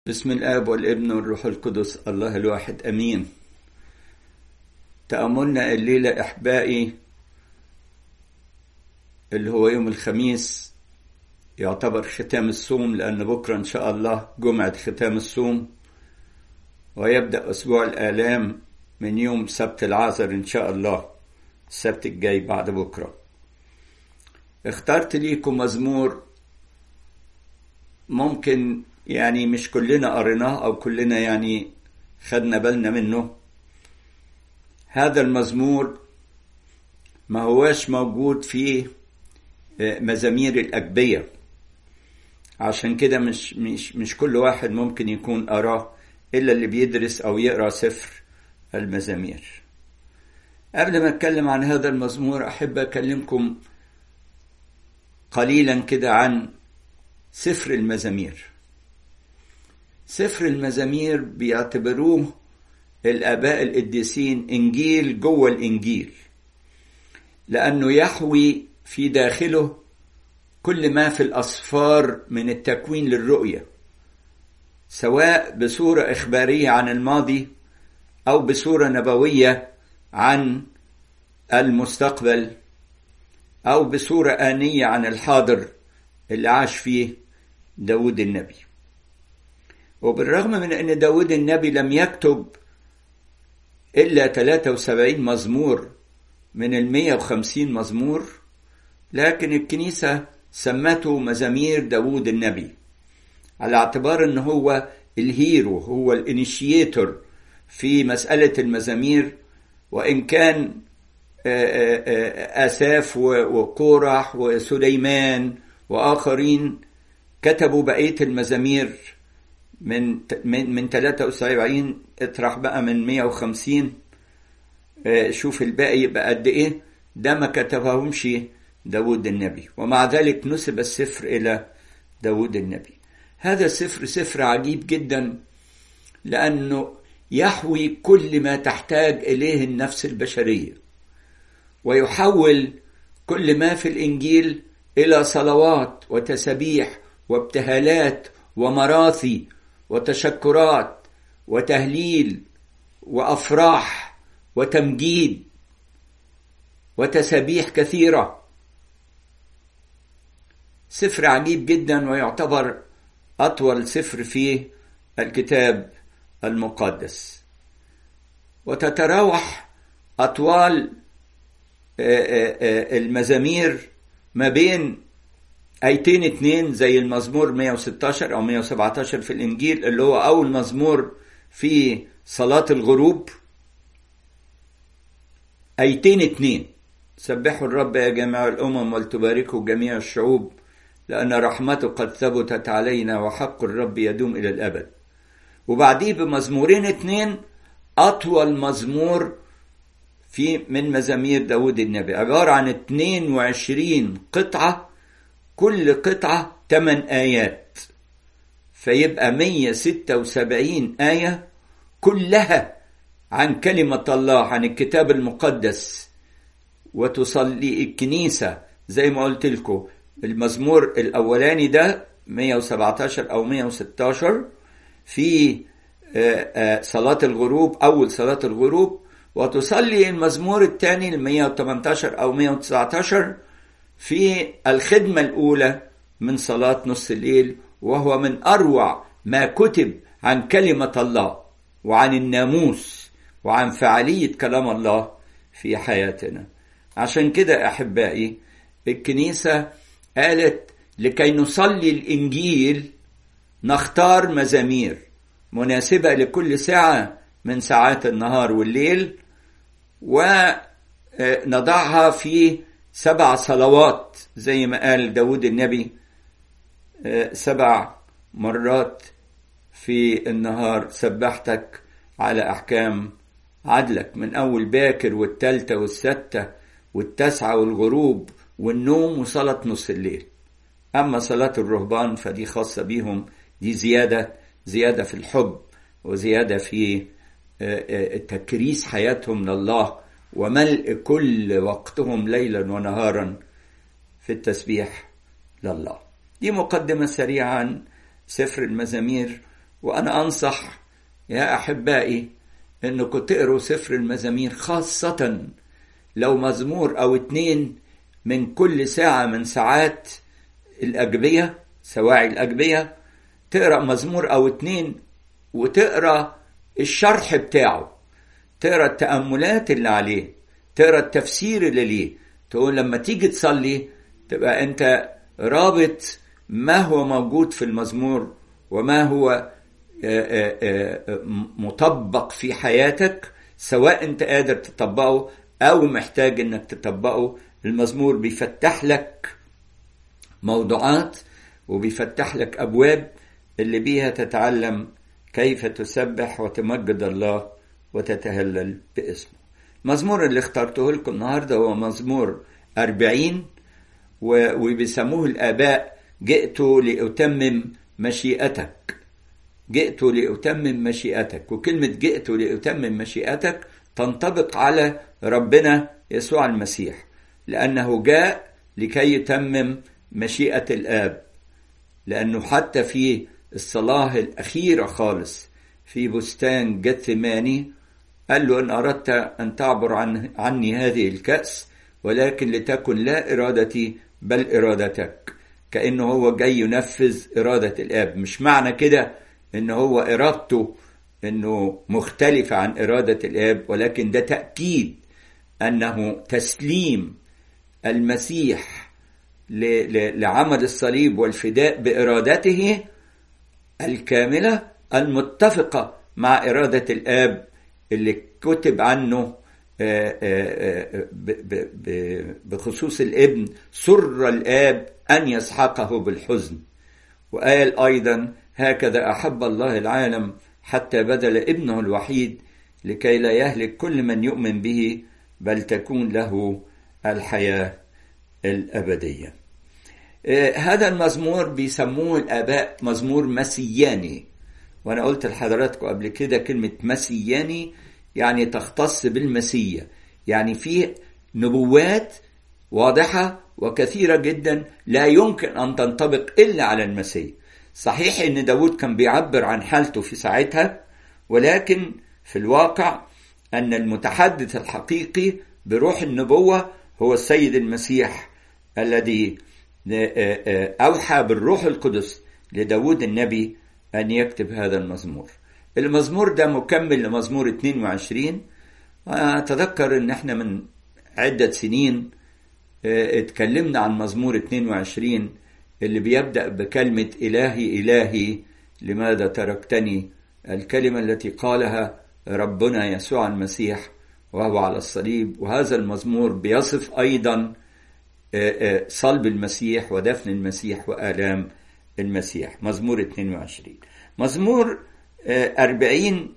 بسم الآب والابن والروح القدس الله الواحد أمين تأملنا الليلة إحبائي اللي هو يوم الخميس يعتبر ختام الصوم لأن بكرة إن شاء الله جمعة ختام الصوم ويبدأ أسبوع الآلام من يوم سبت العازر إن شاء الله السبت الجاي بعد بكرة اخترت ليكم مزمور ممكن يعني مش كلنا قريناه او كلنا يعني خدنا بالنا منه هذا المزمور ما هواش موجود في مزامير الأجبية عشان كده مش مش مش كل واحد ممكن يكون قراه إلا اللي بيدرس أو يقرأ سفر المزامير قبل ما أتكلم عن هذا المزمور أحب أكلمكم قليلا كده عن سفر المزامير سفر المزامير بيعتبروه الآباء القديسين إنجيل جوه الإنجيل لأنه يحوي في داخله كل ما في الأسفار من التكوين للرؤية سواء بصورة إخبارية عن الماضي أو بصورة نبوية عن المستقبل أو بصورة آنية عن الحاضر اللي عاش فيه داود النبي وبالرغم من أن داود النبي لم يكتب إلا 73 مزمور من ال 150 مزمور لكن الكنيسة سمته مزامير داود النبي على اعتبار أنه هو الهيرو هو الانيشيتور في مسألة المزامير وإن كان آساف وقورح وسليمان وآخرين كتبوا بقية المزامير من من من 73 اطرح بقى من 150 شوف الباقي يبقى قد ايه ده ما كتبهمش داود النبي ومع ذلك نسب السفر الى داود النبي هذا السفر سفر عجيب جدا لانه يحوي كل ما تحتاج اليه النفس البشريه ويحول كل ما في الانجيل الى صلوات وتسبيح وابتهالات ومراثي وتشكرات وتهليل وافراح وتمجيد وتسابيح كثيره سفر عجيب جدا ويعتبر اطول سفر في الكتاب المقدس وتتراوح اطوال المزامير ما بين ايتين اتنين زي المزمور 116 او 117 في الانجيل اللي هو اول مزمور في صلاة الغروب ايتين اتنين سبحوا الرب يا جميع الامم ولتباركوا جميع الشعوب لان رحمته قد ثبتت علينا وحق الرب يدوم الى الابد وبعديه بمزمورين اتنين اطول مزمور في من مزامير داود النبي عبارة عن 22 قطعة كل قطعة 8 آيات فيبقى 176 آية كلها عن كلمة الله عن الكتاب المقدس وتصلي الكنيسة زي ما قلت لكم المزمور الأولاني ده 117 أو 116 في صلاة الغروب أول صلاة الغروب وتصلي المزمور الثاني ال 118 أو 119 في الخدمة الأولى من صلاة نص الليل وهو من أروع ما كتب عن كلمة الله وعن الناموس وعن فعالية كلام الله في حياتنا عشان كده أحبائي الكنيسة قالت لكي نصلي الإنجيل نختار مزامير مناسبة لكل ساعة من ساعات النهار والليل ونضعها في سبع صلوات زي ما قال داود النبي سبع مرات في النهار سبحتك على أحكام عدلك من أول باكر والتالتة والستة والتسعة والغروب والنوم وصلاة نص الليل أما صلاة الرهبان فدي خاصة بيهم دي زيادة زيادة في الحب وزيادة في تكريس حياتهم لله وملء كل وقتهم ليلا ونهارا في التسبيح لله دي مقدمة سريعة عن سفر المزامير وأنا أنصح يا أحبائي أنكم تقروا سفر المزامير خاصة لو مزمور أو اتنين من كل ساعة من ساعات الأجبية سواعي الأجبية تقرأ مزمور أو اتنين وتقرأ الشرح بتاعه تقرأ التأملات اللي عليه تقرأ التفسير اللي ليه تقول لما تيجي تصلي تبقى أنت رابط ما هو موجود في المزمور وما هو مطبق في حياتك سواء انت قادر تطبقه او محتاج انك تطبقه المزمور بيفتح لك موضوعات وبيفتح لك ابواب اللي بيها تتعلم كيف تسبح وتمجد الله وتتهلل باسمه مزمور اللي اخترته لكم النهارده هو مزمور أربعين وبيسموه الآباء جئت لأتمم مشيئتك جئت لأتمم مشيئتك وكلمة جئت لأتمم مشيئتك تنطبق على ربنا يسوع المسيح لأنه جاء لكي يتمم مشيئة الآب لأنه حتى في الصلاة الأخيرة خالص في بستان جثماني قال له إن أردت أن تعبر عن عني هذه الكأس ولكن لتكن لا إرادتي بل إرادتك كأنه هو جاي ينفذ إرادة الآب مش معنى كده إن هو إرادته إنه مختلفة عن إرادة الآب ولكن ده تأكيد أنه تسليم المسيح لعمل الصليب والفداء بإرادته الكاملة المتفقة مع إرادة الآب اللي كتب عنه بخصوص الابن سر الآب أن يسحقه بالحزن وقال أيضا هكذا أحب الله العالم حتى بذل ابنه الوحيد لكي لا يهلك كل من يؤمن به بل تكون له الحياة الأبدية هذا المزمور بيسموه الآباء مزمور مسياني وأنا قلت لحضراتكم قبل كده كلمة مسياني يعني تختص بالمسيا يعني فيه نبوات واضحة وكثيرة جدا لا يمكن أن تنطبق إلا على المسيح صحيح أن داود كان بيعبر عن حالته في ساعتها ولكن في الواقع أن المتحدث الحقيقي بروح النبوة هو السيد المسيح الذي أوحى بالروح القدس لداود النبي أن يكتب هذا المزمور المزمور ده مكمل لمزمور 22 أتذكر أن احنا من عدة سنين اتكلمنا عن مزمور 22 اللي بيبدأ بكلمة إلهي إلهي لماذا تركتني الكلمة التي قالها ربنا يسوع المسيح وهو على الصليب وهذا المزمور بيصف أيضا صلب المسيح ودفن المسيح وآلام المسيح مزمور 22 مزمور 40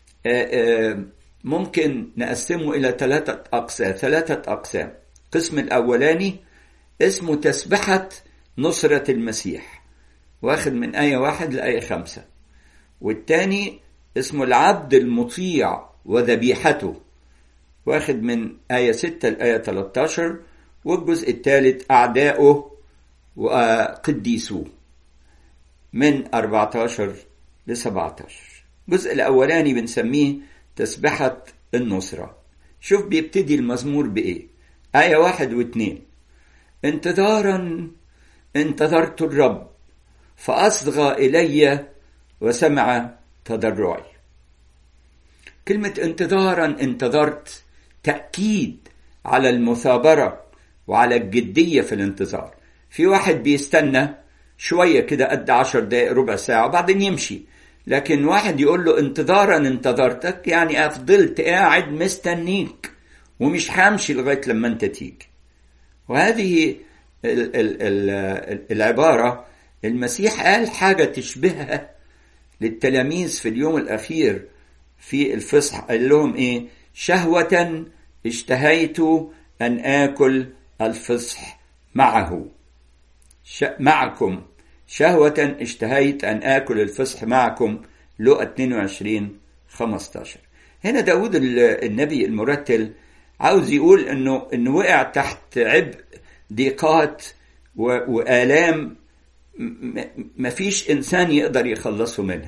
ممكن نقسمه إلى ثلاثة أقسام ثلاثة أقسام القسم الأولاني اسمه تسبحة نصرة المسيح واخد من آية واحد لآية خمسة والتاني اسمه العبد المطيع وذبيحته واخد من آية ستة لآية 13 والجزء الثالث أعداؤه وقديسوه من 14 ل 17 الجزء الأولاني بنسميه تسبحة النصرة شوف بيبتدي المزمور بإيه آية واحد واثنين انتظارا انتظرت الرب فأصغى إلي وسمع تضرعي كلمة انتظارا انتظرت تأكيد على المثابرة وعلى الجدية في الانتظار في واحد بيستنى شوية كده قد عشر دقايق ربع ساعة وبعدين يمشي لكن واحد يقول له انتظارا انتظرتك يعني فضلت قاعد مستنيك ومش همشي لغاية لما انت تيجي وهذه ال ال ال العبارة المسيح قال حاجة تشبهها للتلاميذ في اليوم الأخير في الفصح قال لهم إيه شهوة اشتهيت أن آكل الفصح معه معكم شهوة اشتهيت أن آكل الفصح معكم لقى 22 15 هنا داود النبي المرتل عاوز يقول انه انه وقع تحت عبء ضيقات والام مفيش انسان يقدر يخلصه منها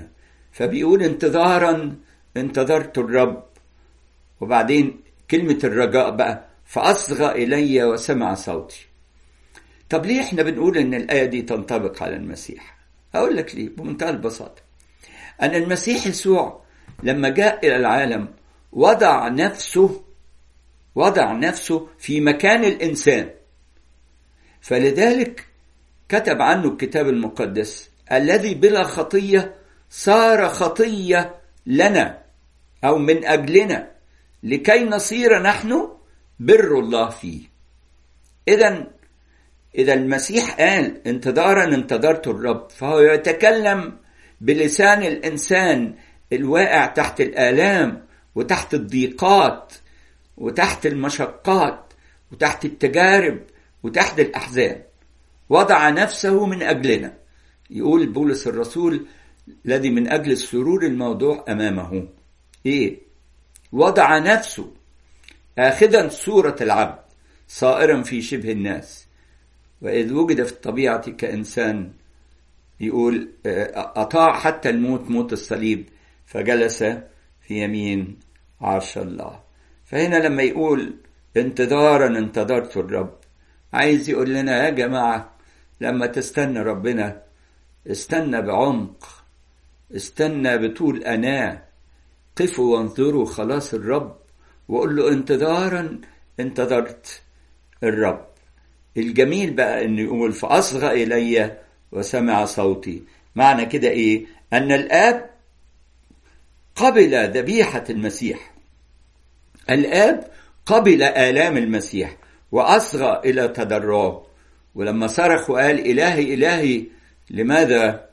فبيقول انتظارا انتظرت الرب وبعدين كلمة الرجاء بقى فأصغى إلي وسمع صوتي طب ليه احنا بنقول ان الآية دي تنطبق على المسيح أقول لك ليه بمنتهى البساطة أن المسيح يسوع لما جاء إلى العالم وضع نفسه وضع نفسه في مكان الإنسان فلذلك كتب عنه الكتاب المقدس الذي بلا خطية صار خطية لنا أو من أجلنا لكي نصير نحن بر الله فيه إذا إذا المسيح قال انتظارا انتظرت الرب فهو يتكلم بلسان الإنسان الواقع تحت الآلام وتحت الضيقات وتحت المشقات وتحت التجارب وتحت الأحزان وضع نفسه من أجلنا يقول بولس الرسول الذي من أجل السرور الموضوع أمامه إيه وضع نفسه آخذا صورة العبد صائرا في شبه الناس وإذ وجد في الطبيعة كإنسان يقول أطاع حتى الموت موت الصليب فجلس في يمين عرش الله فهنا لما يقول انتظارا انتظرت الرب عايز يقول لنا يا جماعة لما تستنى ربنا استنى بعمق استنى بطول أناه قفوا وانظروا خلاص الرب وقول له انتظارا انتظرت الرب الجميل بقى انه يقول فأصغى إلي وسمع صوتي معنى كده ايه ان الاب قبل ذبيحة المسيح الاب قبل آلام المسيح وأصغى إلى تضرعه ولما صرخ وقال إلهي إلهي لماذا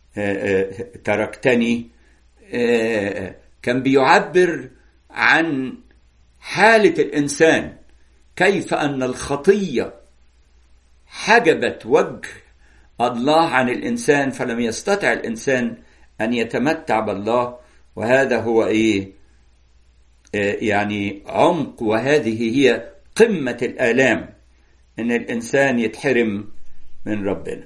تركتني كان بيعبر عن حالة الإنسان كيف أن الخطية حجبت وجه الله عن الإنسان فلم يستطع الإنسان أن يتمتع بالله وهذا هو إيه يعني عمق وهذه هي قمة الآلام إن الإنسان يتحرم من ربنا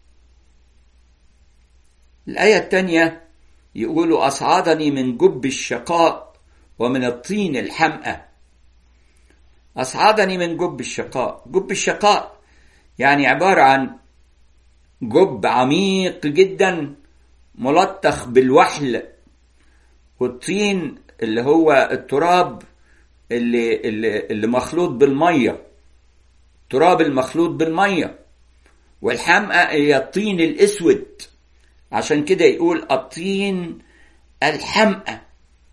الآية الثانية يقولوا أصعدني من جب الشقاء ومن الطين الحمأة أصعدني من جب الشقاء جب الشقاء يعني عبارة عن جب عميق جدا ملطخ بالوحل والطين اللي هو التراب اللي, اللي, اللي مخلوط بالمية تراب المخلوط بالمية والحمقى هي الطين الأسود عشان كده يقول الطين الحمقى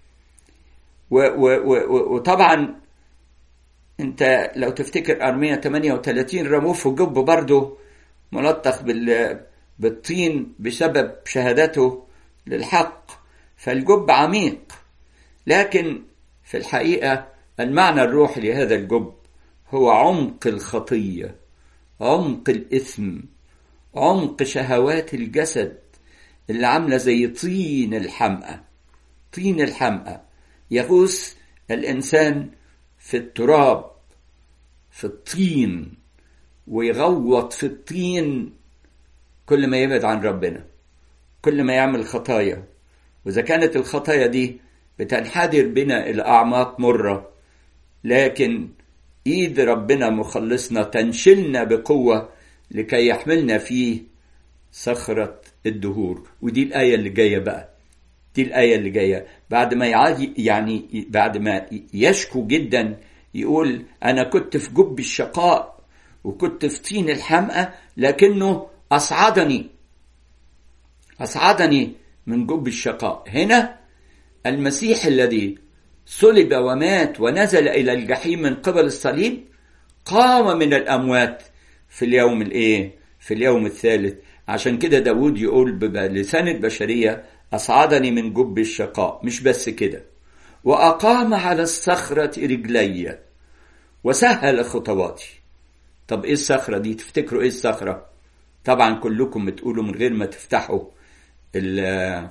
وطبعا انت لو تفتكر ارمية 38 رموه في جب برضه ملطخ بال بالطين بسبب شهادته للحق فالجب عميق لكن في الحقيقة المعنى الروحي لهذا الجب هو عمق الخطية عمق الإثم عمق شهوات الجسد اللي عاملة زي طين الحمقى طين الحمقى يغوص الإنسان في التراب في الطين ويغوط في الطين كل ما يبعد عن ربنا كل ما يعمل خطايا وإذا كانت الخطايا دي بتنحدر بنا إلى أعماق مرة لكن إيد ربنا مخلصنا تنشلنا بقوة لكي يحملنا فيه صخرة الدهور ودي الآية اللي جاية بقى دي الآية اللي جاية بعد ما يعني بعد ما يشكو جدا يقول أنا كنت في جب الشقاء وكنت في طين الحمقى لكنه أصعدني أصعدني من جب الشقاء هنا المسيح الذي صلب ومات ونزل إلى الجحيم من قبل الصليب قام من الأموات في اليوم الإيه؟ في اليوم الثالث عشان كده داود يقول بلسان البشرية أصعدني من جب الشقاء مش بس كده وأقام على الصخرة رجلي وسهل خطواتي طب إيه الصخرة دي تفتكروا إيه الصخرة طبعا كلكم بتقولوا من غير ما تفتحوا ال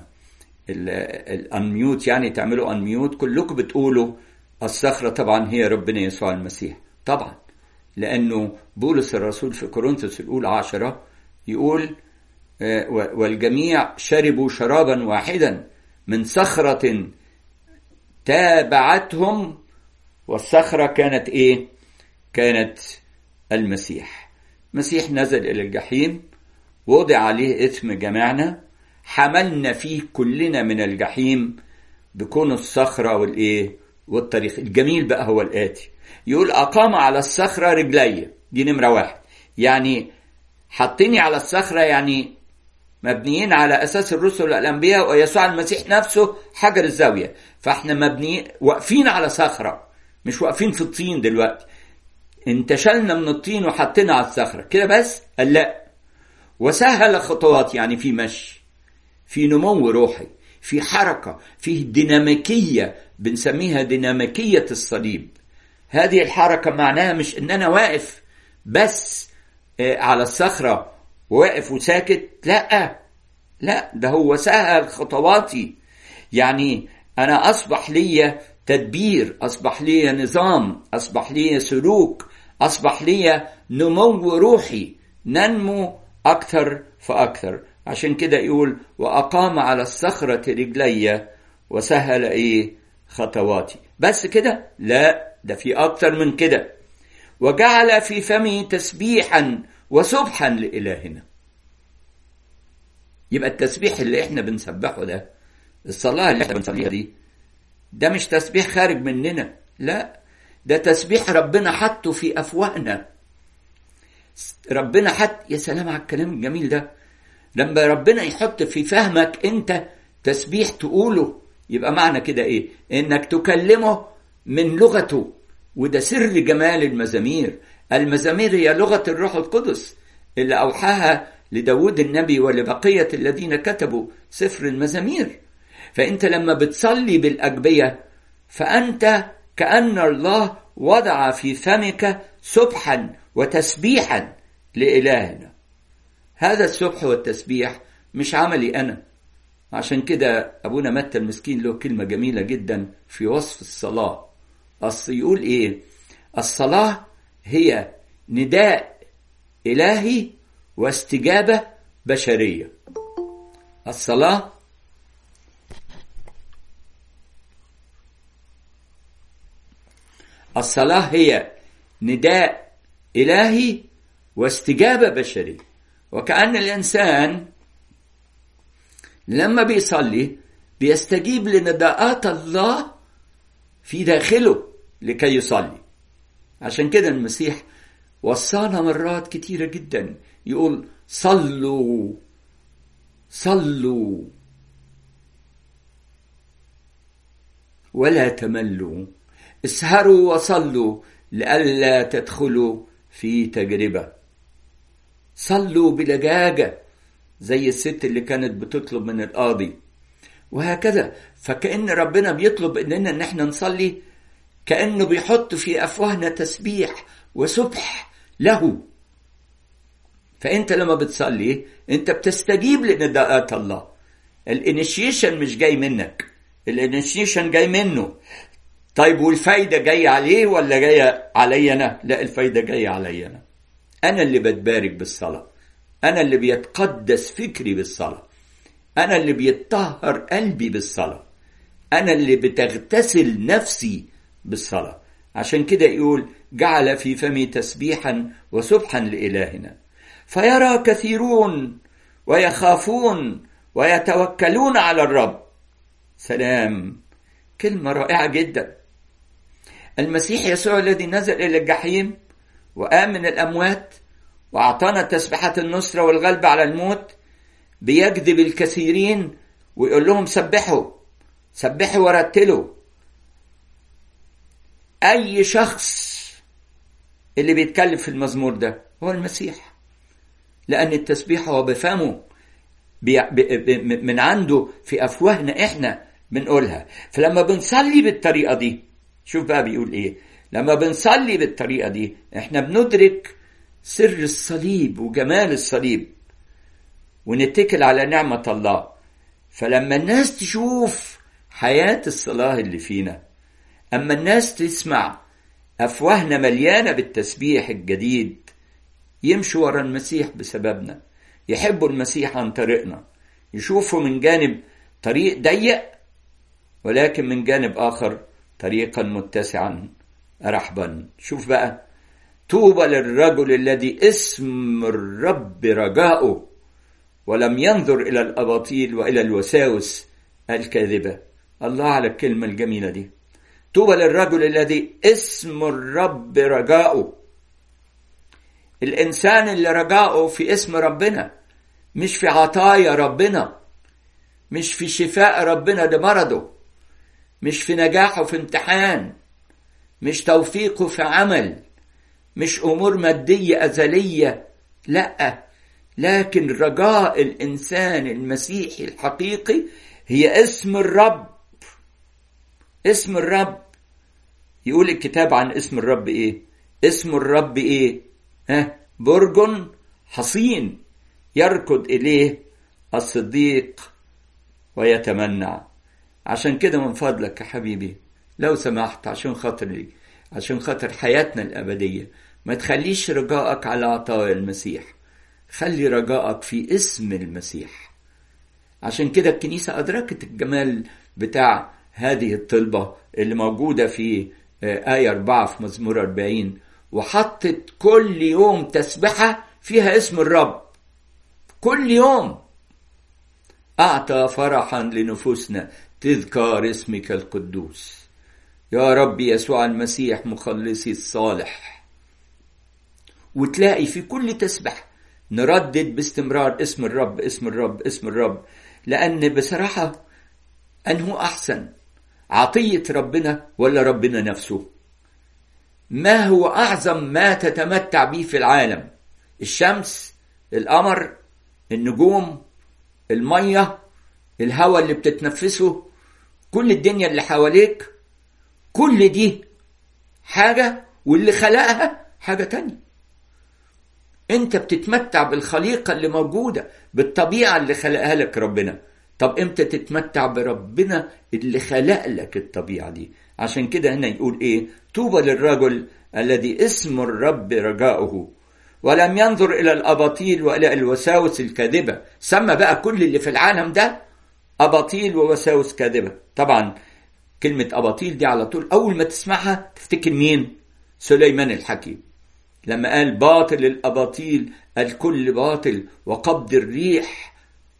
الانميوت يعني تعملوا انميوت كلكم بتقولوا الصخرة طبعا هي ربنا يسوع المسيح طبعا لأنه بولس الرسول في كورنثوس الأولى عشرة يقول والجميع شربوا شرابا واحدا من صخرة تابعتهم والصخرة كانت إيه؟ كانت المسيح المسيح نزل إلى الجحيم وضع عليه إثم جميعنا حملنا فيه كلنا من الجحيم بكون الصخرة والإيه؟ والطريق الجميل بقى هو الآتي يقول أقام على الصخرة رجلي دي نمرة واحد يعني حطيني على الصخرة يعني مبنيين على أساس الرسل والأنبياء ويسوع المسيح نفسه حجر الزاوية فاحنا مبنيين واقفين على صخرة مش واقفين في الطين دلوقتي انتشلنا من الطين وحطينا على الصخرة كده بس قال لا وسهل خطوات يعني في مشي في نمو روحي في حركة في ديناميكية بنسميها ديناميكية الصليب هذه الحركة معناها مش ان انا واقف بس على الصخرة واقف وساكت لا لا ده هو سهل خطواتي يعني انا اصبح لي تدبير اصبح لي نظام اصبح لي سلوك اصبح لي نمو روحي ننمو اكثر فاكثر عشان كده يقول واقام على الصخرة رجلي وسهل ايه خطواتي بس كده لا ده في اكثر من كده وجعل في فمي تسبيحا وسبحا لإلهنا يبقى التسبيح اللي احنا بنسبحه ده الصلاة اللي احنا بنصليها دي ده مش تسبيح خارج مننا لا ده تسبيح ربنا حطه في أفواهنا ربنا حط يا سلام على الكلام الجميل ده لما ربنا يحط في فهمك انت تسبيح تقوله يبقى معنى كده ايه انك تكلمه من لغته وده سر جمال المزامير المزامير هي لغة الروح القدس اللي أوحاها لداود النبي ولبقية الذين كتبوا سفر المزامير فأنت لما بتصلي بالأجبية فأنت كأن الله وضع في فمك سبحا وتسبيحا لإلهنا هذا السبح والتسبيح مش عملي أنا عشان كده أبونا متى المسكين له كلمة جميلة جدا في وصف الصلاة أصل يقول إيه الصلاة هي نداء إلهي واستجابة بشرية الصلاة الصلاة هي نداء إلهي واستجابة بشرية وكأن الإنسان لما بيصلي بيستجيب لنداءات الله في داخله لكي يصلي عشان كده المسيح وصانا مرات كتيرة جدا يقول صلوا صلوا ولا تملوا اسهروا وصلوا لئلا تدخلوا في تجربة صلوا بلجاجة زي الست اللي كانت بتطلب من القاضي وهكذا فكأن ربنا بيطلب اننا ان احنا نصلي كأنه بيحط في أفواهنا تسبيح وسبح له فأنت لما بتصلي أنت بتستجيب لنداءات الله الانيشيشن مش جاي منك الانيشيشن جاي منه طيب والفايدة جاية عليه ولا جاية علي أنا لا الفايدة جاية علي أنا أنا اللي بتبارك بالصلاة أنا اللي بيتقدس فكري بالصلاة أنا اللي بيتطهر قلبي بالصلاة أنا اللي بتغتسل نفسي بالصلاة عشان كده يقول جعل في فمي تسبيحا وسبحا لإلهنا فيرى كثيرون ويخافون ويتوكلون على الرب سلام كلمة رائعة جدا المسيح يسوع الذي نزل إلى الجحيم وقام من الأموات وأعطانا تسبحة النصرة والغلب على الموت بيجذب الكثيرين ويقول لهم سبحوا سبحوا ورتلوا أي شخص اللي بيتكلم في المزمور ده هو المسيح لأن التسبيح هو بفمه بي بي من عنده في أفواهنا إحنا بنقولها فلما بنصلي بالطريقة دي شوف بقى بيقول إيه لما بنصلي بالطريقة دي إحنا بندرك سر الصليب وجمال الصليب ونتكل على نعمة الله فلما الناس تشوف حياة الصلاة اللي فينا أما الناس تسمع أفواهنا مليانة بالتسبيح الجديد يمشوا ورا المسيح بسببنا يحبوا المسيح عن طريقنا يشوفوا من جانب طريق ضيق ولكن من جانب آخر طريقا متسعا رحبا شوف بقى طوبى للرجل الذي اسم الرب رجاؤه ولم ينظر إلى الأباطيل وإلى الوساوس الكاذبة الله على الكلمة الجميلة دي طوبى للرجل الذي اسم الرب رجاؤه الإنسان اللي رجاؤه في اسم ربنا مش في عطايا ربنا مش في شفاء ربنا لمرضه مش في نجاحه في امتحان مش توفيقه في عمل مش امور ماديه ازليه لا لكن رجاء الانسان المسيحي الحقيقي هي اسم الرب اسم الرب يقول الكتاب عن اسم الرب ايه اسم الرب ايه ها برج حصين يركض اليه الصديق ويتمنع عشان كده من فضلك يا حبيبي لو سمحت عشان خاطري عشان خاطر حياتنا الأبدية ما تخليش رجائك على عطايا المسيح خلي رجائك في اسم المسيح عشان كده الكنيسة أدركت الجمال بتاع هذه الطلبة اللي موجودة في آية 4 في مزمور 40 وحطت كل يوم تسبحة فيها اسم الرب كل يوم أعطى فرحا لنفوسنا تذكار اسمك القدوس يا رب يسوع المسيح مخلصي الصالح وتلاقي في كل تسبح نردد باستمرار اسم الرب اسم الرب اسم الرب لأن بصراحة أنه أحسن عطية ربنا ولا ربنا نفسه ما هو أعظم ما تتمتع به في العالم الشمس القمر النجوم المية الهواء اللي بتتنفسه كل الدنيا اللي حواليك كل دي حاجة واللي خلقها حاجة تانية انت بتتمتع بالخليقة اللي موجودة بالطبيعة اللي خلقها لك ربنا طب امتى تتمتع بربنا اللي خلق لك الطبيعة دي عشان كده هنا يقول ايه طوبى للرجل الذي اسم الرب رجاؤه ولم ينظر الى الاباطيل والى الوساوس الكاذبه سمى بقى كل اللي في العالم ده اباطيل ووساوس كاذبه طبعا كلمه اباطيل دي على طول اول ما تسمعها تفتكر مين سليمان الحكيم لما قال باطل الاباطيل الكل باطل وقبض الريح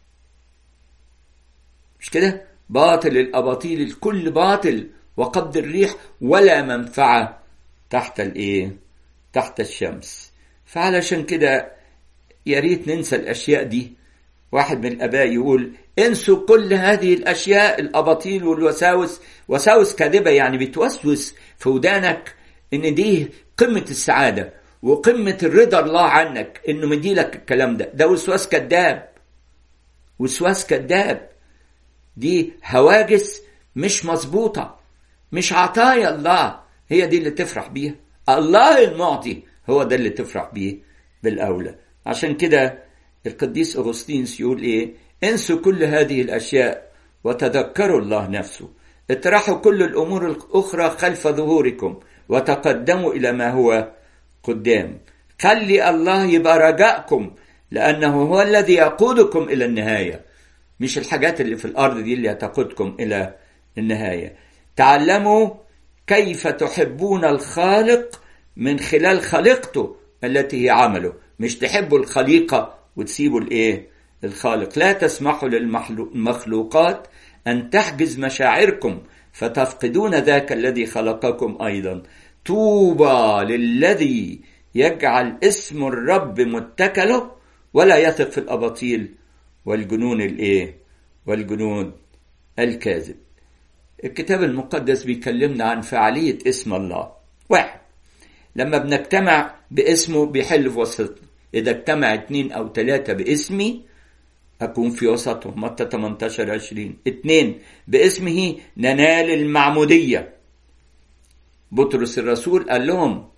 مش كده باطل الاباطيل الكل باطل وقبض الريح ولا منفعه تحت الايه تحت الشمس فعلشان كده يا ريت ننسى الاشياء دي واحد من الاباء يقول انسوا كل هذه الاشياء الاباطيل والوساوس وساوس كاذبه يعني بتوسوس في ودانك ان دي قمه السعاده وقمه الرضا الله عنك انه مديلك الكلام ده ده وسواس كذاب وسواس كذاب دي هواجس مش مظبوطه مش عطايا الله هي دي اللي تفرح بيها الله المعطي هو ده اللي تفرح بيه بالأولى عشان كده القديس أغسطينس يقول إيه انسوا كل هذه الأشياء وتذكروا الله نفسه اطرحوا كل الأمور الأخرى خلف ظهوركم وتقدموا إلى ما هو قدام خلي الله يبقى رجاءكم لأنه هو الذي يقودكم إلى النهاية مش الحاجات اللي في الأرض دي اللي هتقودكم إلى النهاية تعلموا كيف تحبون الخالق من خلال خليقته التي هي عمله مش تحبوا الخليقة وتسيبوا الايه الخالق لا تسمحوا للمخلوقات أن تحجز مشاعركم فتفقدون ذاك الذي خلقكم أيضا طوبى للذي يجعل اسم الرب متكله ولا يثق في الأباطيل والجنون الايه والجنون الكاذب الكتاب المقدس بيكلمنا عن فعالية اسم الله واحد لما بنجتمع باسمه بيحل في وسطنا إذا اجتمع اتنين أو تلاتة باسمي أكون في وسطهم متى 18 20 اتنين باسمه ننال المعمودية بطرس الرسول قال لهم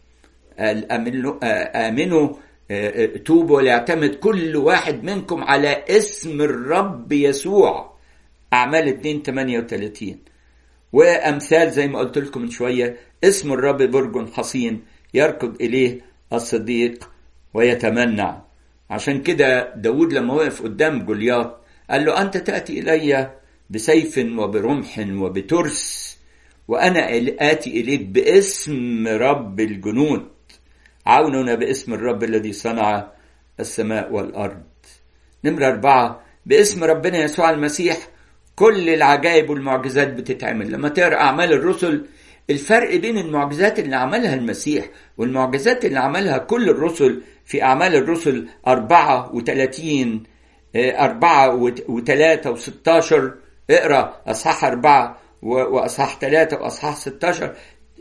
آمنوا توبوا وليعتمد كل واحد منكم على اسم الرب يسوع أعمال 2 38 وأمثال زي ما قلت لكم من شوية اسم الرب برج حصين يركض إليه الصديق ويتمنع عشان كده داود لما وقف قدام جولياط قال له أنت تأتي إلي بسيف وبرمح وبترس وأنا آتي إليك باسم رب الجنود عوننا باسم الرب الذي صنع السماء والأرض نمرة أربعة باسم ربنا يسوع المسيح كل العجائب والمعجزات بتتعمل لما تقرأ أعمال الرسل الفرق بين المعجزات اللي عملها المسيح والمعجزات اللي عملها كل الرسل في أعمال الرسل أربعة وثلاثين أربعة وثلاثة وستاشر اقرأ أصحاح أربعة وأصحاح ثلاثة وأصحاح ستاشر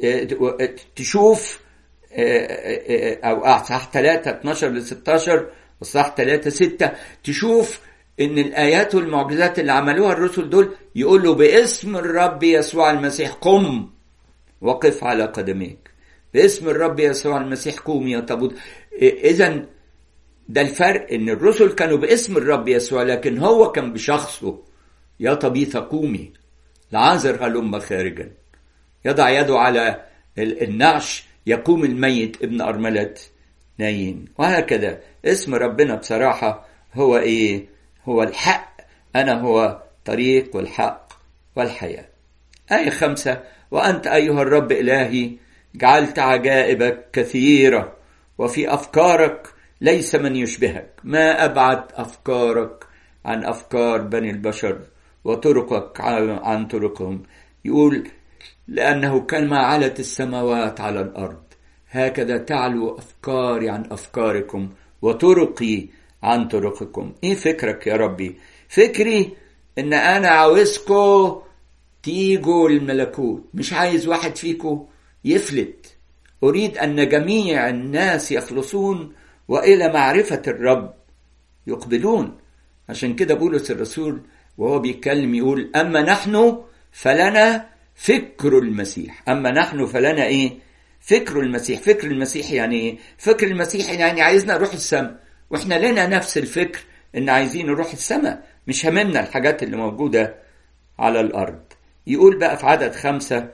تشوف أو أصحاح ثلاثة 12 ل 16 وأصحاح ثلاثة ستة تشوف إن الآيات والمعجزات اللي عملوها الرسل دول يقولوا باسم الرب يسوع المسيح قم وقف على قدميك باسم الرب يسوع المسيح قوم يا تابوت إذا ده الفرق إن الرسل كانوا باسم الرب يسوع لكن هو كان بشخصه يا طبيثة قومي لعازر هلم خارجا يضع يده على النعش يقوم الميت ابن أرملة نايين وهكذا اسم ربنا بصراحة هو إيه هو الحق أنا هو طريق والحق والحياة آية خمسة وأنت أيها الرب إلهي جعلت عجائبك كثيرة وفي أفكارك ليس من يشبهك ما أبعد أفكارك عن أفكار بني البشر وطرقك عن طرقهم يقول لأنه كما علت السماوات على الأرض هكذا تعلو أفكاري عن أفكاركم وطرقي عن طرقكم إيه فكرك يا ربي فكري إن أنا عاوزكم تيجوا الملكوت مش عايز واحد فيكم يفلت أريد أن جميع الناس يخلصون وإلى معرفة الرب يقبلون عشان كده بولس الرسول وهو بيتكلم يقول أما نحن فلنا فكر المسيح أما نحن فلنا إيه فكر المسيح فكر المسيح يعني إيه فكر المسيح يعني عايزنا نروح السماء وإحنا لنا نفس الفكر إن عايزين نروح السماء مش هممنا الحاجات اللي موجودة على الأرض يقول بقى في عدد خمسة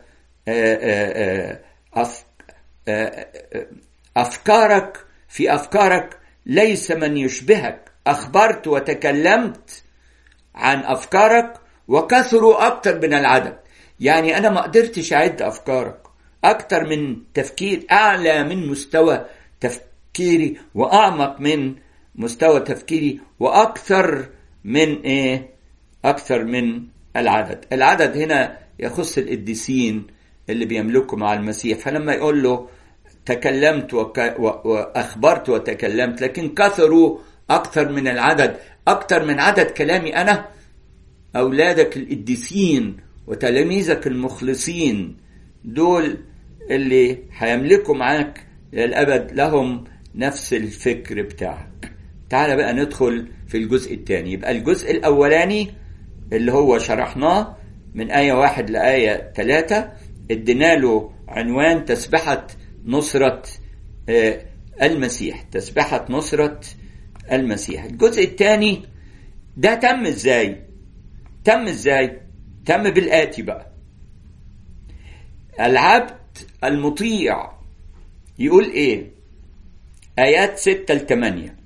أفكارك في أفكارك ليس من يشبهك أخبرت وتكلمت عن أفكارك وكثروا أكتر من العدد يعني أنا ما قدرتش أعد أفكارك أكتر من تفكير أعلى من مستوى تفكيري وأعمق من مستوى تفكيري وأكثر من إيه أكثر من العدد العدد هنا يخص القديسين اللي بيملكوا مع المسيح فلما يقول له تكلمت وك... و... وأخبرت وتكلمت لكن كثروا أكثر من العدد أكثر من عدد كلامي أنا أولادك القديسين وتلاميذك المخلصين دول اللي هيملكوا معاك للأبد لهم نفس الفكر بتاعك تعال بقى ندخل في الجزء الثاني يبقى الجزء الأولاني اللي هو شرحناه من آية واحد لآية ثلاثة ادينا له عنوان تسبحة نصرة المسيح تسبحة نصرة المسيح الجزء الثاني ده تم ازاي تم ازاي تم بالآتي بقى العبد المطيع يقول ايه آيات ستة لثمانية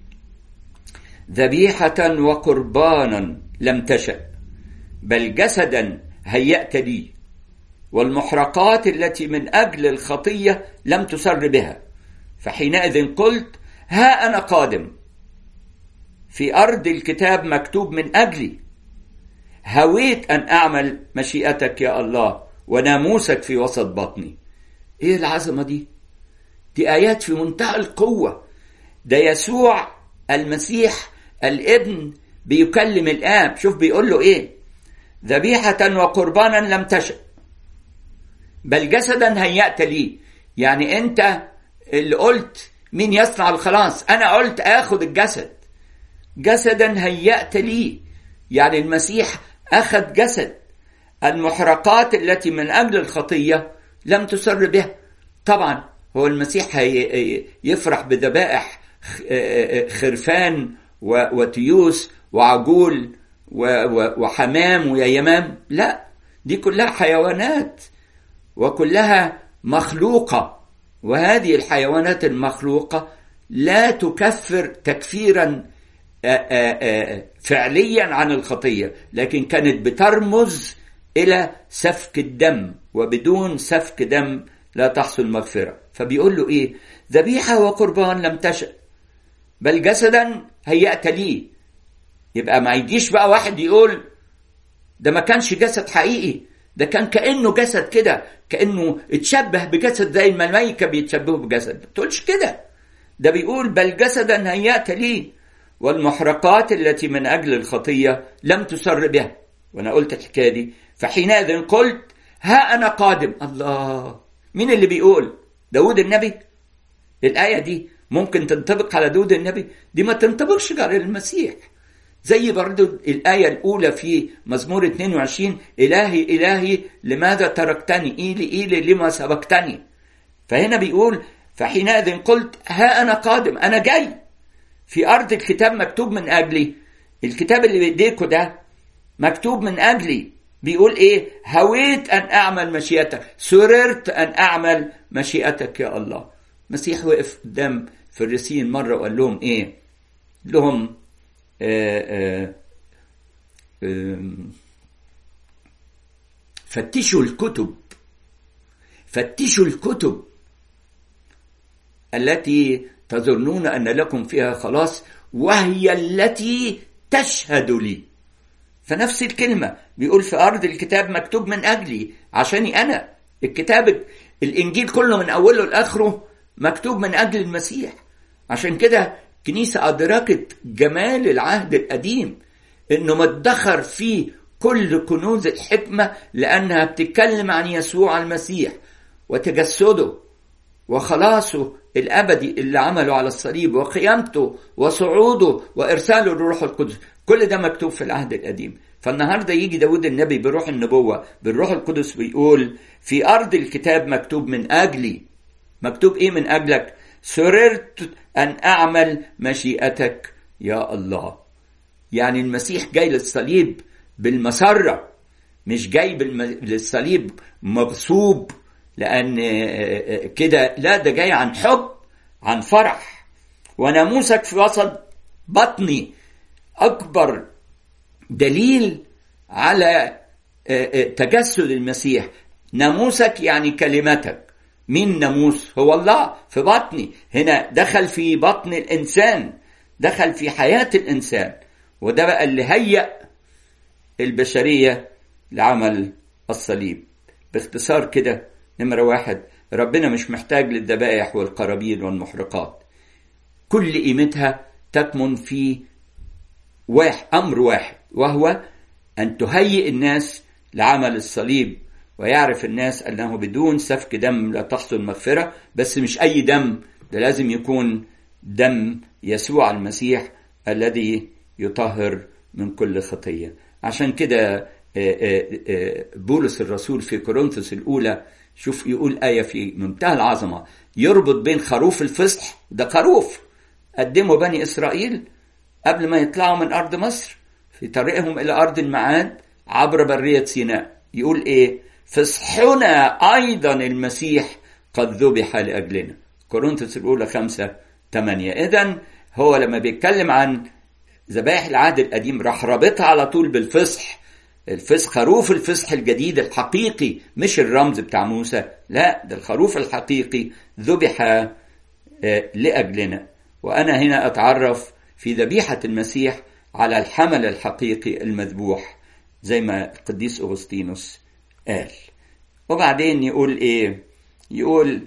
ذبيحة وقربانا لم تشأ بل جسدا هيأت لي والمحرقات التي من أجل الخطية لم تسر بها فحينئذ قلت ها أنا قادم في أرض الكتاب مكتوب من أجلي هويت أن أعمل مشيئتك يا الله وناموسك في وسط بطني إيه العظمة دي دي آيات في منتهى القوة ده يسوع المسيح الابن بيكلم الآب شوف بيقول له إيه ذبيحة وقربانا لم تشأ بل جسدا هيأت لي يعني أنت اللي قلت مين يصنع الخلاص أنا قلت آخد الجسد جسدا هيأت لي يعني المسيح أخذ جسد المحرقات التي من أجل الخطية لم تسر بها طبعا هو المسيح يفرح بذبائح خرفان وتيوس وعجول وحمام ويمام لا دي كلها حيوانات وكلها مخلوقة وهذه الحيوانات المخلوقة لا تكفر تكفيرا فعليا عن الخطيه لكن كانت بترمز الى سفك الدم وبدون سفك دم لا تحصل مغفره فبيقول له ايه ذبيحه وقربان لم تشأ بل جسدا هيأت لي يبقى ما يجيش بقى واحد يقول ده ما كانش جسد حقيقي ده كان كانه جسد كده كانه اتشبه بجسد زي ما الملائكه بيتشبهوا بجسد ما تقولش كده ده بيقول بل جسدا هيأت لي والمحرقات التي من اجل الخطيه لم تسر بها وانا قلت الحكايه دي فحينئذ قلت ها انا قادم الله مين اللي بيقول داود النبي الايه دي ممكن تنطبق على داود النبي دي ما تنطبقش غير المسيح زي برضو الآية الأولى في مزمور 22 إلهي إلهي لماذا تركتني إيلي إيلي لما سبقتني فهنا بيقول فحينئذ قلت ها أنا قادم أنا جاي في أرض الكتاب مكتوب من أجلي الكتاب اللي بإيديكوا ده مكتوب من أجلي بيقول إيه هويت أن أعمل مشيئتك سررت أن أعمل مشيئتك يا الله مسيح وقف قدام فريسيين مرة وقال لهم إيه لهم آآ آآ فتشوا الكتب فتشوا الكتب التي تظنون ان لكم فيها خلاص وهي التي تشهد لي فنفس الكلمه بيقول في ارض الكتاب مكتوب من اجلي عشاني انا الكتاب الانجيل كله من اوله لاخره مكتوب من اجل المسيح عشان كده كنيسة أدركت جمال العهد القديم إنه مدخر فيه كل كنوز الحكمة لأنها بتتكلم عن يسوع المسيح وتجسده وخلاصه الأبدي اللي عمله على الصليب وقيامته وصعوده وإرساله الروح القدس كل ده مكتوب في العهد القديم فالنهارده يجي داود النبي بروح النبوة بالروح القدس بيقول في أرض الكتاب مكتوب من أجلي مكتوب إيه من أجلك سررت أن أعمل مشيئتك يا الله يعني المسيح جاي للصليب بالمسرة مش جاي بالم... للصليب مغصوب لأن كده لا ده جاي عن حب عن فرح وناموسك في وسط بطني أكبر دليل على تجسد المسيح ناموسك يعني كلمتك مين ناموس هو الله في بطني هنا دخل في بطن الانسان دخل في حياه الانسان وده بقى اللي هيأ البشريه لعمل الصليب باختصار كده نمره واحد ربنا مش محتاج للذبائح والقرابين والمحرقات كل قيمتها تكمن في واحد امر واحد وهو ان تهيئ الناس لعمل الصليب ويعرف الناس انه بدون سفك دم لا تحصل مغفره بس مش اي دم ده لازم يكون دم يسوع المسيح الذي يطهر من كل خطيه عشان كده بولس الرسول في كورنثوس الاولى شوف يقول ايه في منتهى العظمه يربط بين خروف الفصح ده خروف قدموا بني اسرائيل قبل ما يطلعوا من ارض مصر في طريقهم الى ارض المعاد عبر بريه سيناء يقول ايه فصحنا أيضا المسيح قد ذبح لأجلنا كورنثوس الأولى خمسة ثمانية إذا هو لما بيتكلم عن ذبائح العهد القديم راح رابطها على طول بالفصح الفصح خروف الفصح الجديد الحقيقي مش الرمز بتاع موسى لا ده الخروف الحقيقي ذبح لأجلنا وأنا هنا أتعرف في ذبيحة المسيح على الحمل الحقيقي المذبوح زي ما القديس أغسطينوس قال وبعدين يقول ايه يقول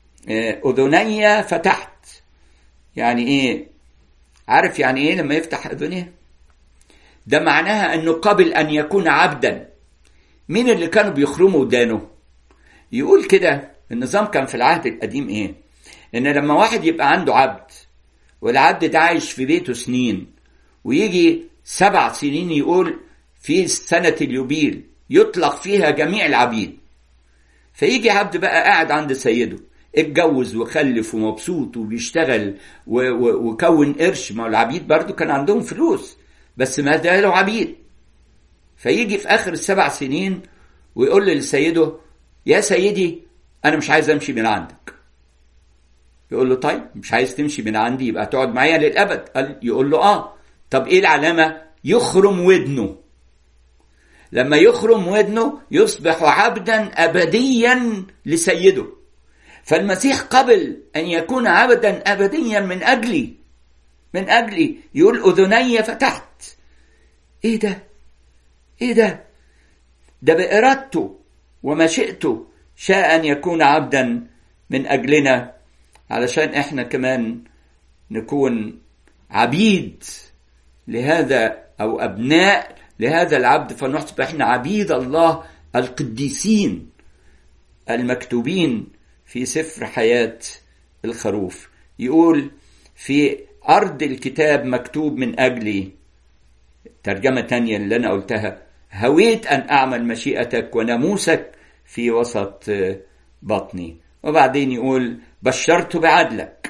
اذني فتحت يعني ايه عارف يعني ايه لما يفتح اذنيه ده معناها انه قبل ان يكون عبدا مين اللي كانوا بيخرموا ودانه يقول كده النظام كان في العهد القديم ايه ان لما واحد يبقى عنده عبد والعبد ده عايش في بيته سنين ويجي سبع سنين يقول في سنة اليوبيل يطلق فيها جميع العبيد فيجي عبد بقى قاعد عند سيده اتجوز وخلف ومبسوط وبيشتغل وكون قرش ما العبيد برضو كان عندهم فلوس بس ما زالوا عبيد فيجي في اخر السبع سنين ويقول لسيده يا سيدي انا مش عايز امشي من عندك يقول له طيب مش عايز تمشي من عندي يبقى تقعد معايا للابد قال يقول له اه طب ايه العلامه يخرم ودنه لما يخرم ودنه يصبح عبدا ابديا لسيده فالمسيح قبل ان يكون عبدا ابديا من اجلي من اجلي يقول اذني فتحت ايه ده ايه ده ده بارادته ومشيئته شاء ان يكون عبدا من اجلنا علشان احنا كمان نكون عبيد لهذا او ابناء لهذا العبد فنصبح عبيد الله القديسين المكتوبين في سفر حياه الخروف يقول في ارض الكتاب مكتوب من اجلي ترجمه تانية اللي انا قلتها هويت ان اعمل مشيئتك وناموسك في وسط بطني وبعدين يقول بشرت بعدلك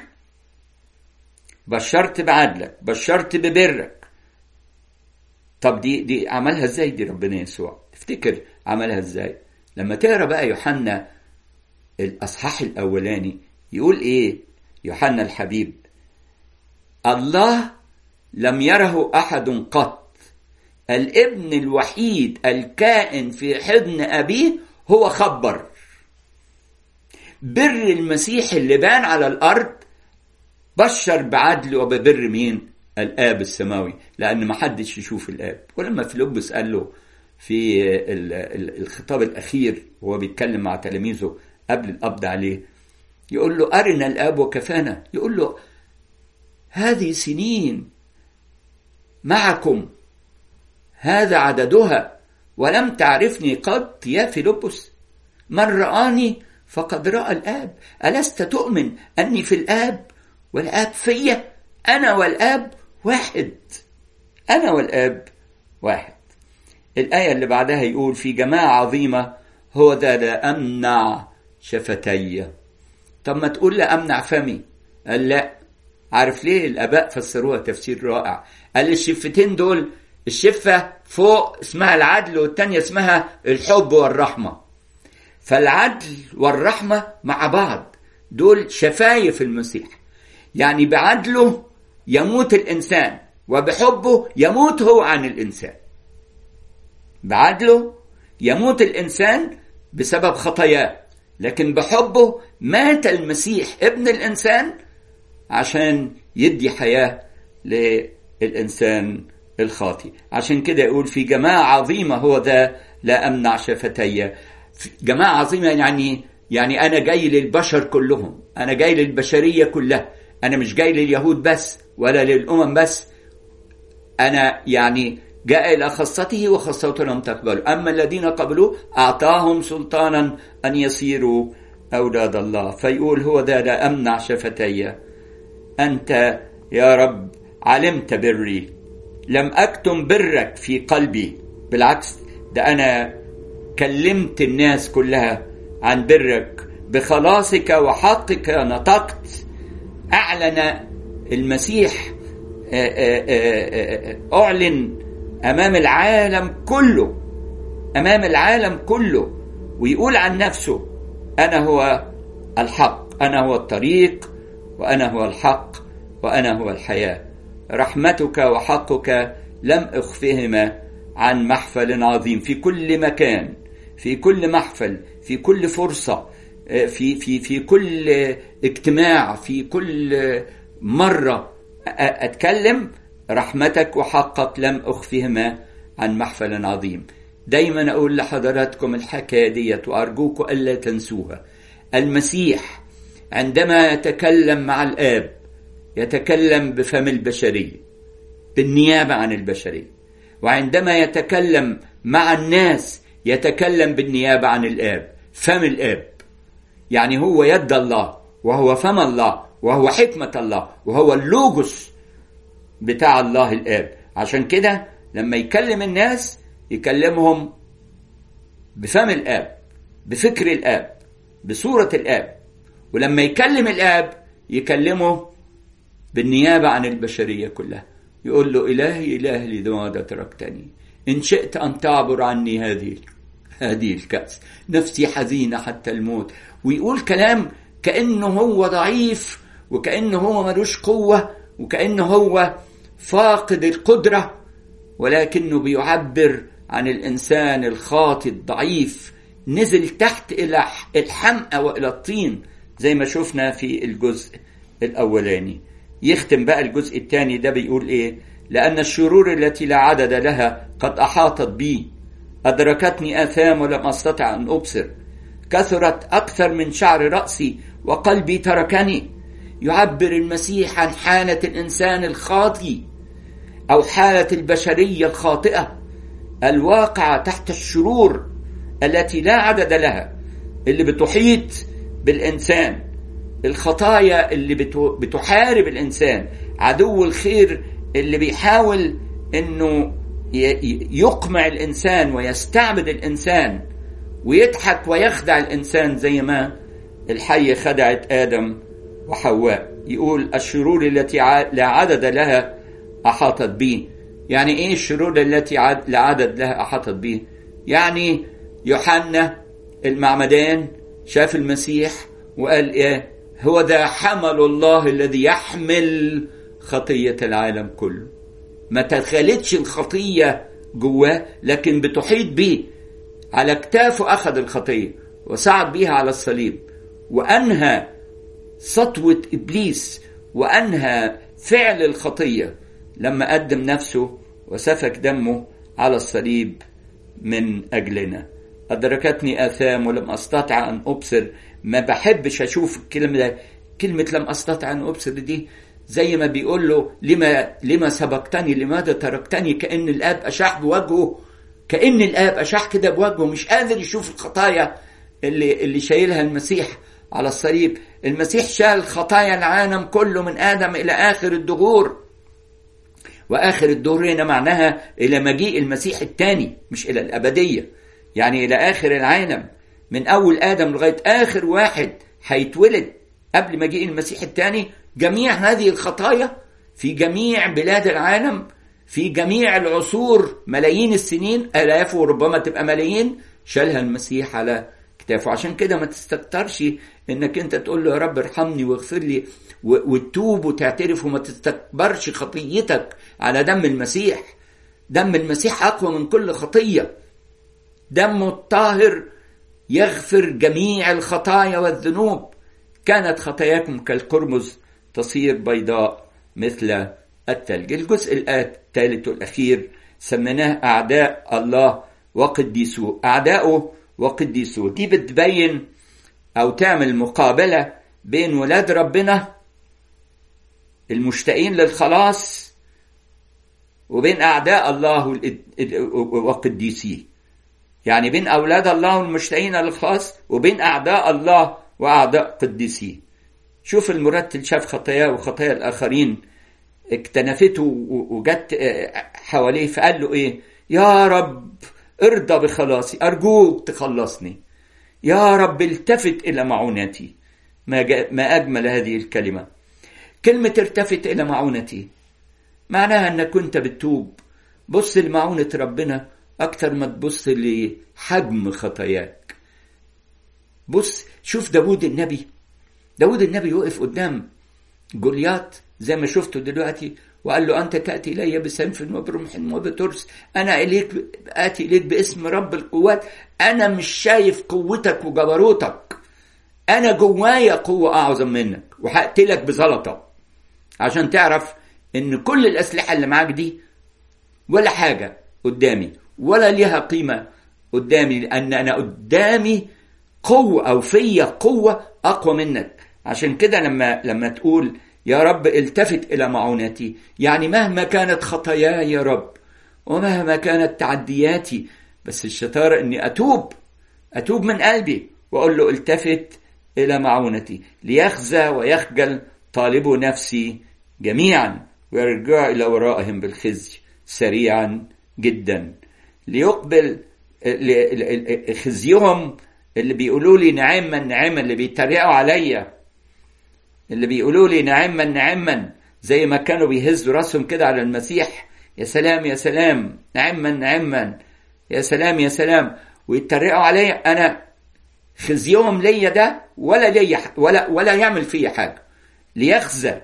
بشرت بعدلك بشرت ببرك طب دي دي عملها ازاي دي ربنا يسوع تفتكر عملها ازاي لما تقرا بقى يوحنا الاصحاح الاولاني يقول ايه يوحنا الحبيب الله لم يره احد قط الابن الوحيد الكائن في حضن ابيه هو خبر بر المسيح اللي بان على الارض بشر بعدل وببر مين الاب السماوي لان ما حدش يشوف الاب ولما فيلبس قال له في الخطاب الاخير وهو بيتكلم مع تلاميذه قبل القبض عليه يقول له ارنا الاب وكفانا يقول له هذه سنين معكم هذا عددها ولم تعرفني قط يا فيلبس من رآني فقد رأى الآب ألست تؤمن أني في الآب والآب فيا أنا والآب واحد أنا والآب واحد الآية اللي بعدها يقول في جماعة عظيمة هو ذا لا أمنع شفتي طب ما تقول لا أمنع فمي قال لا عارف ليه الآباء فسروها تفسير رائع قال الشفتين دول الشفة فوق اسمها العدل والتانية اسمها الحب والرحمة فالعدل والرحمة مع بعض دول شفايف المسيح يعني بعدله يموت الإنسان وبحبه يموت هو عن الإنسان بعدله يموت الإنسان بسبب خطاياه لكن بحبه مات المسيح ابن الإنسان عشان يدي حياة للإنسان الخاطي عشان كده يقول في جماعة عظيمة هو ذا لا أمنع شفتي جماعة عظيمة يعني يعني أنا جاي للبشر كلهم أنا جاي للبشرية كلها أنا مش جاي لليهود بس ولا للأمم بس أنا يعني جاء إلى خاصته وخاصته لم تقبلوا أما الذين قبلوا أعطاهم سلطانا أن يصيروا أولاد الله فيقول هو ذا لا أمنع شفتي أنت يا رب علمت بري لم أكتم برك في قلبي بالعكس ده أنا كلمت الناس كلها عن برك بخلاصك وحقك نطقت أعلن المسيح أعلن أمام العالم كله أمام العالم كله ويقول عن نفسه أنا هو الحق أنا هو الطريق وأنا هو الحق وأنا هو الحياة رحمتك وحقك لم أخفهما عن محفل عظيم في كل مكان في كل محفل في كل فرصة في في في كل اجتماع في كل مرة أتكلم رحمتك وحقك لم أخفهما عن محفل عظيم دايما أقول لحضراتكم الحكاية ديت وأرجوكم ألا تنسوها المسيح عندما يتكلم مع الآب يتكلم بفم البشرية بالنيابة عن البشرية وعندما يتكلم مع الناس يتكلم بالنيابة عن الآب فم الآب يعني هو يد الله وهو فم الله وهو حكمة الله وهو اللوجوس بتاع الله الآب عشان كده لما يكلم الناس يكلمهم بفم الآب بفكر الآب بصورة الآب ولما يكلم الآب يكلمه بالنيابة عن البشرية كلها يقول له إلهي إلهي لماذا تركتني إن شئت أن تعبر عني هذه هذه الكأس نفسي حزينة حتى الموت ويقول كلام كأنه هو ضعيف وكأنه هو ملوش قوة وكأنه هو فاقد القدرة ولكنه بيعبر عن الإنسان الخاطئ الضعيف نزل تحت إلى الحمأة وإلى الطين زي ما شفنا في الجزء الأولاني يختم بقى الجزء الثاني ده بيقول إيه لأن الشرور التي لا عدد لها قد أحاطت بي أدركتني آثام ولم أستطع أن أبصر كثرت أكثر من شعر رأسي وقلبي تركني يعبر المسيح عن حالة الإنسان الخاطي أو حالة البشرية الخاطئة الواقعة تحت الشرور التي لا عدد لها اللي بتحيط بالإنسان الخطايا اللي بتحارب الإنسان عدو الخير اللي بيحاول انه يقمع الانسان ويستعبد الانسان ويضحك ويخدع الانسان زي ما الحيه خدعت ادم وحواء يقول الشرور التي لا عدد لها احاطت بي يعني ايه الشرور التي لا عدد لها احاطت بي يعني يوحنا المعمدان شاف المسيح وقال ايه هو ذا حمل الله الذي يحمل خطية العالم كله ما تخلتش الخطية جواه لكن بتحيط به على كتافه أخذ الخطية وصعد بيها على الصليب وأنهى سطوة إبليس وأنهى فعل الخطية لما قدم نفسه وسفك دمه على الصليب من أجلنا أدركتني آثام ولم أستطع أن أبصر ما بحبش أشوف الكلمة ده كلمة لم أستطع أن أبصر دي زي ما بيقول له لما لما سبقتني لماذا تركتني كأن الآب أشاح بوجهه كأن الآب أشاح كده بوجهه مش قادر يشوف الخطايا اللي اللي شايلها المسيح على الصليب المسيح شال خطايا العالم كله من آدم إلى آخر الدهور وآخر الدهور هنا معناها إلى مجيء المسيح الثاني مش إلى الأبدية يعني إلى آخر العالم من أول آدم لغاية آخر واحد هيتولد قبل مجيء المسيح الثاني جميع هذه الخطايا في جميع بلاد العالم في جميع العصور ملايين السنين آلاف وربما تبقى ملايين شالها المسيح على كتافه عشان كده ما تستكترش انك انت تقول له يا رب ارحمني واغفر لي وتتوب وتعترف وما تستكبرش خطيتك على دم المسيح دم المسيح اقوى من كل خطيه دمه الطاهر يغفر جميع الخطايا والذنوب كانت خطاياكم كالقرمز تصير بيضاء مثل الثلج الجزء الثالث والأخير سميناه أعداء الله وقديسوه أعداؤه وقديسوه دي بتبين أو تعمل مقابلة بين ولاد ربنا المشتاقين للخلاص وبين أعداء الله وقديسيه يعني بين أولاد الله المشتاقين للخلاص وبين أعداء الله وأعداء قديسيه شوف المرتل شاف خطاياه وخطايا الآخرين اكتنفته وجت حواليه فقال له ايه يا رب ارضى بخلاصي ارجوك تخلصني يا رب التفت الى معونتي ما, ما اجمل هذه الكلمه كلمه التفت الى معونتي معناها انك كنت بتتوب بص لمعونه ربنا اكتر ما تبص لحجم خطاياك بص شوف داود النبي داود النبي وقف قدام جوليات زي ما شفته دلوقتي وقال له أنت تأتي إلي بسنف وبرمح وبترس أنا إليك آتي إليك باسم رب القوات أنا مش شايف قوتك وجبروتك أنا جوايا قوة أعظم منك وهقتلك بزلطة عشان تعرف إن كل الأسلحة اللي معاك دي ولا حاجة قدامي ولا ليها قيمة قدامي لأن أنا قدامي قوة أو فيا قوة أقوى منك عشان كده لما لما تقول يا رب التفت إلى معونتي يعني مهما كانت خطاياي يا رب ومهما كانت تعدياتي بس الشطارة إني أتوب أتوب من قلبي وأقول له التفت إلى معونتي ليخزى ويخجل طالبوا نفسي جميعا ويرجعوا إلى ورائهم بالخزي سريعا جدا ليقبل خزيهم اللي بيقولوا لي نعما نعما اللي بيتريقوا عليا اللي بيقولوا لي نعما نعما زي ما كانوا بيهزوا راسهم كده على المسيح يا سلام يا سلام نعما نعما يا سلام يا سلام ويتريقوا عليا انا خزيهم ليا ده ولا ليا ولا ولا يعمل فيا حاجه ليخزى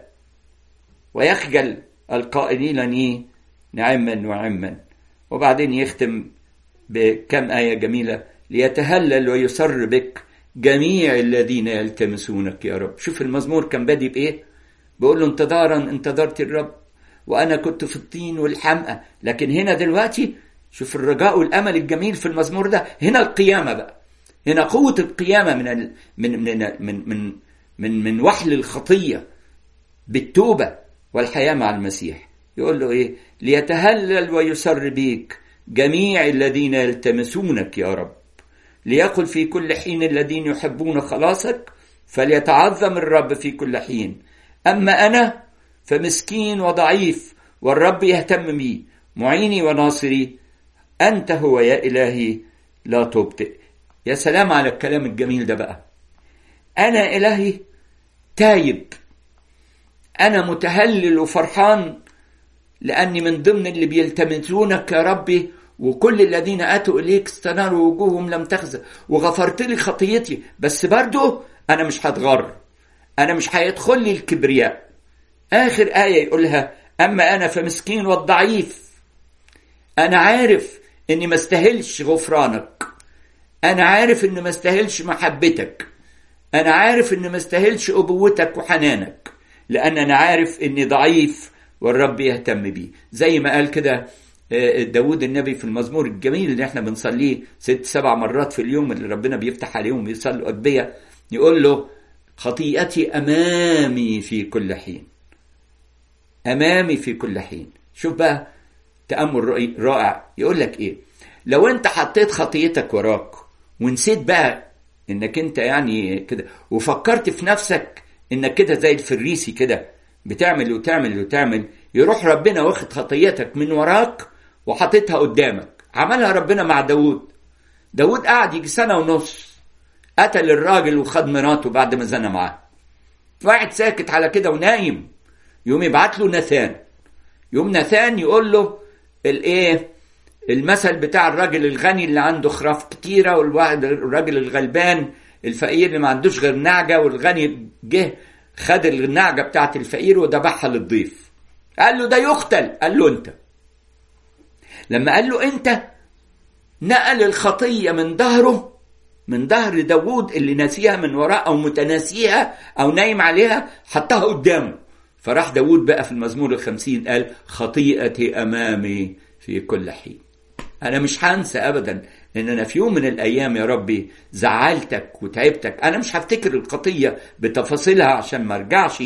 ويخجل القائلين لي نعما وعما وبعدين يختم بكم آية جميلة ليتهلل ويسر بك جميع الذين يلتمسونك يا رب شوف المزمور كان بادي بإيه بيقول له انتظارا انتظرت الرب وأنا كنت في الطين والحمقى لكن هنا دلوقتي شوف الرجاء والأمل الجميل في المزمور ده هنا القيامة بقى هنا قوة القيامة من ال... من من من من من, من وحل الخطية بالتوبة والحياة مع المسيح يقول له إيه ليتهلل ويسر بيك جميع الذين يلتمسونك يا رب ليقل في كل حين الذين يحبون خلاصك فليتعظم الرب في كل حين أما أنا فمسكين وضعيف والرب يهتم بي معيني وناصري أنت هو يا إلهي لا تبطئ يا سلام على الكلام الجميل ده بقى أنا إلهي تايب أنا متهلل وفرحان لأني من ضمن اللي بيلتمسونك يا ربي وكل الذين أتوا إليك استناروا وجوههم لم تخزى وغفرت لي خطيتي بس برضه أنا مش هتغر أنا مش هيدخل لي الكبرياء آخر آية يقولها أما أنا فمسكين والضعيف أنا عارف إني ما استاهلش غفرانك أنا عارف إني ما استاهلش محبتك أنا عارف إني ما استاهلش أبوتك وحنانك لأن أنا عارف إني ضعيف والرب يهتم بي زي ما قال كده داود النبي في المزمور الجميل اللي احنا بنصليه ست سبع مرات في اليوم اللي ربنا بيفتح عليهم بيصلوا أجبية يقول له خطيئتي أمامي في كل حين أمامي في كل حين شوف بقى تأمل رائع يقول لك إيه لو أنت حطيت خطيتك وراك ونسيت بقى إنك أنت يعني كده وفكرت في نفسك إنك كده زي الفريسي كده بتعمل وتعمل وتعمل يروح ربنا واخد خطيتك من وراك وحاططها قدامك عملها ربنا مع داود داود قعد يجي سنة ونص قتل الراجل وخد مراته بعد ما زنى معاه قاعد ساكت على كده ونايم يوم يبعت له ناثان يوم ناثان يقول له الايه المثل بتاع الراجل الغني اللي عنده خراف كتيرة والواحد الراجل الغلبان الفقير اللي ما عندوش غير نعجة والغني جه خد النعجة بتاعت الفقير وذبحها للضيف قال له ده يقتل قال له انت لما قال له انت نقل الخطية من ظهره من ظهر داوود اللي ناسيها من وراه او متناسيها او نايم عليها حطها قدامه فراح داوود بقى في المزمور الخمسين قال خطيئتي امامي في كل حين انا مش هنسى ابدا ان انا في يوم من الايام يا ربي زعلتك وتعبتك انا مش هفتكر الخطيه بتفاصيلها عشان ما ارجعش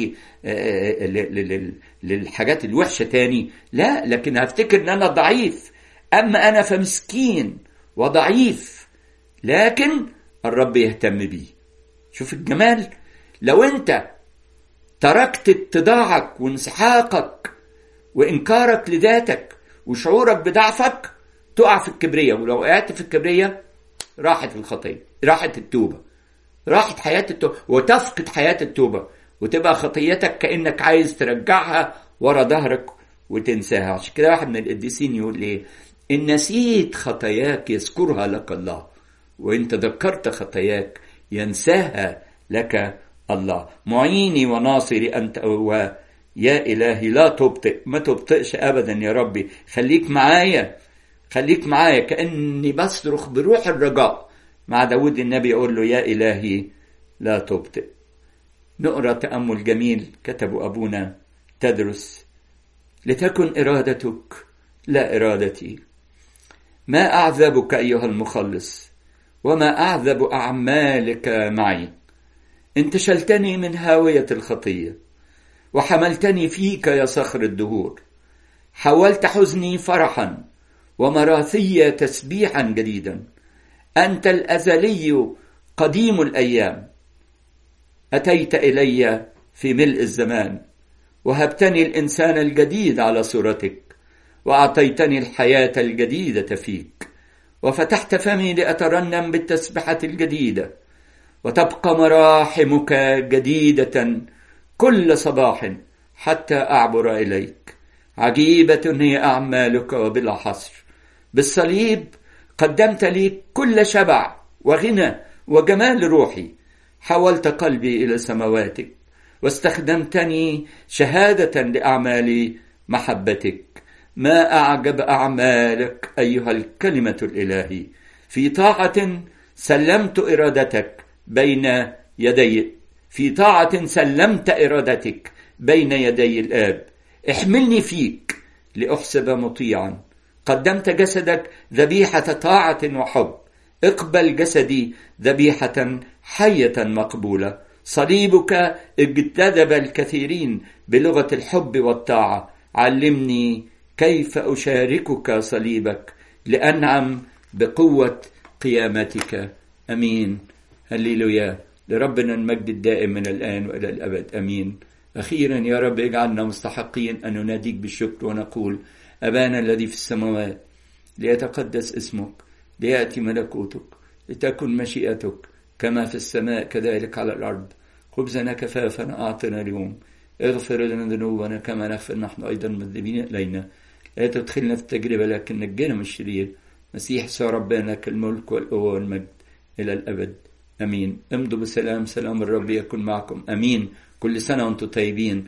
للحاجات الوحشه تاني لا لكن هفتكر ان انا ضعيف اما انا فمسكين وضعيف لكن الرب يهتم بي شوف الجمال لو انت تركت اتضاعك وانسحاقك وانكارك لذاتك وشعورك بضعفك تقع في الكبرية ولو وقعت في الكبرية راحت الخطية راحت التوبة راحت حياة التوبة وتفقد حياة التوبة وتبقى خطيتك كأنك عايز ترجعها ورا ظهرك وتنساها عشان كده واحد من القديسين يقول ايه إن نسيت خطاياك يذكرها لك الله وإن تذكرت خطاياك ينساها لك الله معيني وناصري أنت ويا إلهي لا تبطئ ما تبطئش أبدا يا ربي خليك معايا خليك معايا كأني بصرخ بروح الرجاء مع داود النبي يقول له يا إلهي لا تبطئ نقرأ تأمل جميل كتبه أبونا تدرس لتكن إرادتك لا إرادتي ما أعذبك أيها المخلص وما أعذب أعمالك معي انتشلتني من هاوية الخطية وحملتني فيك يا صخر الدهور حولت حزني فرحا ومراثي تسبيحا جديدا أنت الأزلي قديم الأيام أتيت إلي في ملء الزمان وهبتني الإنسان الجديد على صورتك وأعطيتني الحياة الجديدة فيك وفتحت فمي لأترنم بالتسبحة الجديدة وتبقى مراحمك جديدة كل صباح حتى أعبر إليك عجيبة هي أعمالك وبلا حصر بالصليب قدمت لي كل شبع وغنى وجمال روحي حولت قلبي إلى سماواتك واستخدمتني شهادة لأعمال محبتك ما أعجب أعمالك أيها الكلمة الإلهي في طاعة سلمت إرادتك بين يدي في طاعة سلمت إرادتك بين يدي الآب احملني فيك لأحسب مطيعا قدمت جسدك ذبيحة طاعة وحب اقبل جسدي ذبيحة حية مقبولة صليبك اجتذب الكثيرين بلغة الحب والطاعة علمني كيف أشاركك صليبك لأنعم بقوة قيامتك أمين هللويا لربنا المجد الدائم من الآن وإلى الأبد أمين أخيرا يا رب اجعلنا مستحقين أن نناديك بالشكر ونقول أبانا الذي في السماوات ليتقدس اسمك ليأتي ملكوتك لتكن مشيئتك كما في السماء كذلك على الأرض خبزنا كفافنا أعطنا اليوم اغفر لنا ذنوبنا كما نغفر نحن أيضا مذنبين إلينا لا تدخلنا في التجربة لكن نجينا من الشرير مسيح سوى ربنا لك الملك والقوة والمجد إلى الأبد أمين امضوا بسلام سلام الرب يكن معكم أمين كل سنة وأنتم طيبين